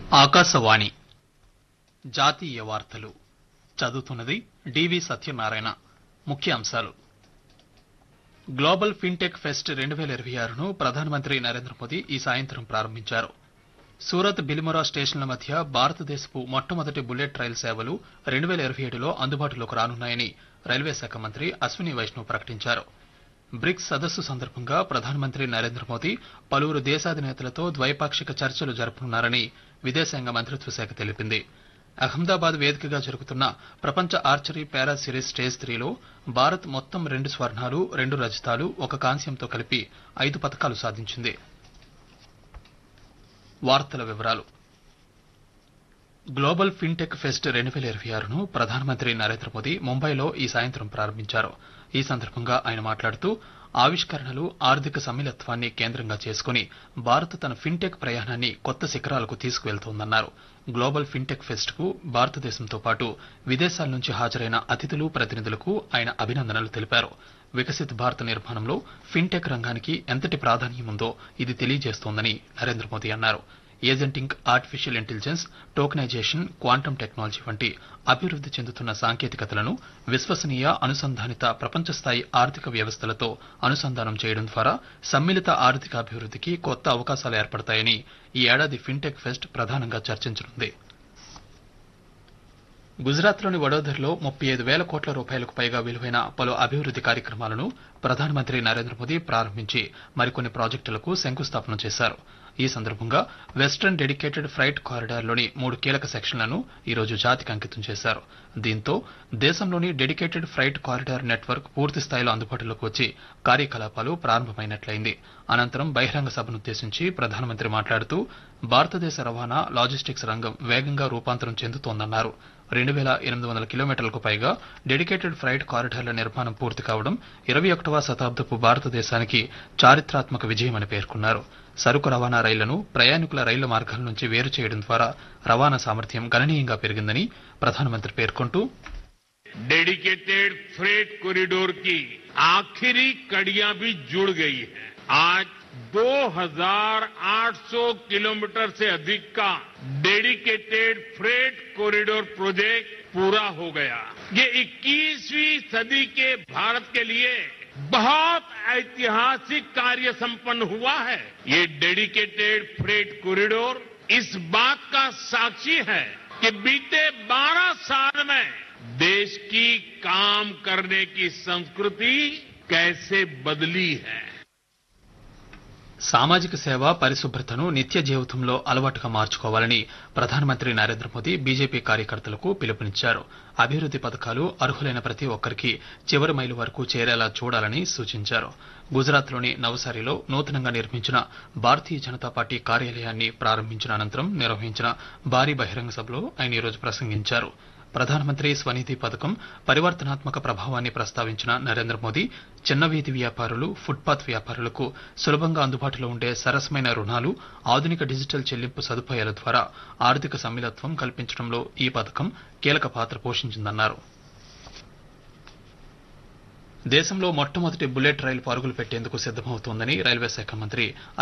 ఆకాశవాణి జాతీయ వార్తలు చదువుతున్నది డివి సత్యనారాయణ ముఖ్య అంశాలు గ్లోబల్ ఫిన్టెక్ ఫెస్ట్ రెండు వేల ఇరవై ఆరును ప్రధానమంత్రి నరేంద్ర మోదీ ఈ సాయంత్రం ప్రారంభించారు సూరత్ బిలిమొరా స్టేషన్ల మధ్య భారతదేశపు మొట్టమొదటి బుల్లెట్ రైలు సేవలు రెండు వేల ఇరవై ఏడులో అందుబాటులోకి రానున్నాయని రైల్వే శాఖ మంత్రి అశ్విని వైష్ణవ్ ప్రకటించారు బ్రిక్స్ సదస్సు సందర్భంగా ప్రధానమంత్రి నరేంద్ర మోదీ పలువురు దేశాధినేతలతో ద్వైపాక్షిక చర్చలు జరపనున్నారని విదేశాంగ మంత్రిత్వ శాఖ తెలిపింది అహ్మదాబాద్ వేదికగా జరుగుతున్న ప్రపంచ ఆర్చరీ పారా సిరీస్ స్టేజ్ త్రీలో భారత్ మొత్తం రెండు స్వర్ణాలు రెండు రజతాలు ఒక కాంస్యంతో కలిపి ఐదు పతకాలు సాధించింది వార్తల వివరాలు గ్లోబల్ ఫిన్టెక్ ఫెస్ట్ రెండు వేల ఇరవై ఆరును ప్రధానమంత్రి నరేంద్ర మోదీ ముంబైలో ఈ సాయంత్రం ప్రారంభించారు ఈ సందర్భంగా ఆయన మాట్లాడుతూ ఆవిష్కరణలు ఆర్థిక సమ్మిళత్వాన్ని కేంద్రంగా చేసుకుని భారత్ తన ఫిన్టెక్ ప్రయాణాన్ని కొత్త శిఖరాలకు తీసుకువెళ్తోందన్నారు గ్లోబల్ ఫిన్టెక్ ఫెస్ట్ కు భారతదేశంతో పాటు విదేశాల నుంచి హాజరైన అతిథులు ప్రతినిధులకు ఆయన అభినందనలు తెలిపారు వికసిత్ భారత్ నిర్మాణంలో ఫిన్టెక్ రంగానికి ఎంతటి ప్రాధాన్యం ఉందో ఇది తెలియజేస్తోందని నరేంద్ర మోదీ అన్నారు agentic artificial intelligence tokenization quantum technology వంటి అభివృద్ది చెందుతున్న సాంకేతికతలను విశ్వసనీయ అనుసంధానిత ప్రపంచ స్థాయి ఆర్థిక వ్యవస్థలతో అనుసంధానం చేయడం ద్వారా సమ్మిళిత ఆర్థిక అభివృద్దికి కొత్త అవకాశాలు ఏర్పడతాయని ఈ ఏడాది ఫిన్టెక్ ఫెస్ట్ ప్రధానంగా చర్చించనుంది గుజరాత్లోని వడోదరలో ముప్పై ఐదు వేల కోట్ల రూపాయలకు పైగా విలువైన పలు అభివృద్ది కార్యక్రమాలను ప్రధానమంత్రి నరేంద్ర మోదీ ప్రారంభించి మరికొన్ని ప్రాజెక్టులకు శంకుస్థాపన చేశారు ఈ సందర్భంగా వెస్టర్న్ డెడికేటెడ్ ఫ్రైట్ కారిడార్లోని మూడు కీలక సెక్షన్లను ఈ రోజు జాతికి అంకితం చేశారు దీంతో దేశంలోని డెడికేటెడ్ ఫ్రైట్ కారిడార్ నెట్వర్క్ పూర్తి స్థాయిలో అందుబాటులోకి వచ్చి కార్యకలాపాలు ప్రారంభమైనట్లయింది అనంతరం బహిరంగ సభనుద్దేశించి ప్రధానమంత్రి మాట్లాడుతూ భారతదేశ రవాణా లాజిస్టిక్స్ రంగం వేగంగా రూపాంతరం చెందుతోందన్నారు రెండు వేల ఎనిమిది వందల కిలోమీటర్లకు పైగా డెడికేటెడ్ ఫ్రైట్ కారిడార్ల నిర్మాణం పూర్తి కావడం ఇరవై ఒకటవ శతాబ్దపు భారతదేశానికి చారిత్రాత్మక విజయమని పేర్కొన్నారు సరుకు రవాణా రైళ్లను ప్రయాణికుల రైళ్ల మార్గాల నుంచి వేరు చేయడం ద్వారా రవాణా సామర్థ్యం గణనీయంగా పెరిగిందని ప్రధానమంత్రి పేర్కొంటూ डेडिकेटेड फ्रेट कॉरिडोर की आखिरी कड़ियां भी जुड़ गई है आज 2,800 किलोमीटर से अधिक का डेडिकेटेड फ्रेट कॉरिडोर प्रोजेक्ट पूरा हो गया ये 21वीं सदी के भारत के लिए बहुत ऐतिहासिक कार्य संपन्न हुआ है ये डेडिकेटेड फ्रेट कॉरिडोर इस बात का साक्षी है कि बीते 12 साल में देश की काम करने की संस्कृति कैसे बदली है సామాజిక సేవ పరిశుభ్రతను నిత్య జీవితంలో అలవాటుగా మార్చుకోవాలని ప్రధానమంత్రి నరేంద్ర మోదీ బీజేపీ కార్యకర్తలకు పిలుపునిచ్చారు అభివృద్ది పథకాలు అర్హులైన ప్రతి ఒక్కరికి చివరి మైలు వరకు చేరేలా చూడాలని సూచించారు గుజరాత్లోని నవసారిలో నూతనంగా నిర్మించిన భారతీయ జనతా పార్టీ కార్యాలయాన్ని ప్రారంభించిన అనంతరం నిర్వహించిన భారీ బహిరంగ సభలో ఆయన ఈరోజు ప్రసంగించారు ప్రధానమంత్రి స్వనిధి పథకం పరివర్తనాత్మక ప్రభావాన్ని ప్రస్తావించిన నరేంద్ర మోదీ చిన్న వీధి వ్యాపారులు ఫుట్పాత్ వ్యాపారులకు సులభంగా అందుబాటులో ఉండే సరసమైన రుణాలు ఆధునిక డిజిటల్ చెల్లింపు సదుపాయాల ద్వారా ఆర్థిక సమ్మిళత్వం కల్పించడంలో ఈ పథకం కీలక పాత్ర పోషించిందన్నారు దేశంలో మొట్టమొదటి బుల్లెట్ రైలు పరుగులు పెట్టేందుకు సిద్దమవుతోందని రైల్వే శాఖ మంత్రి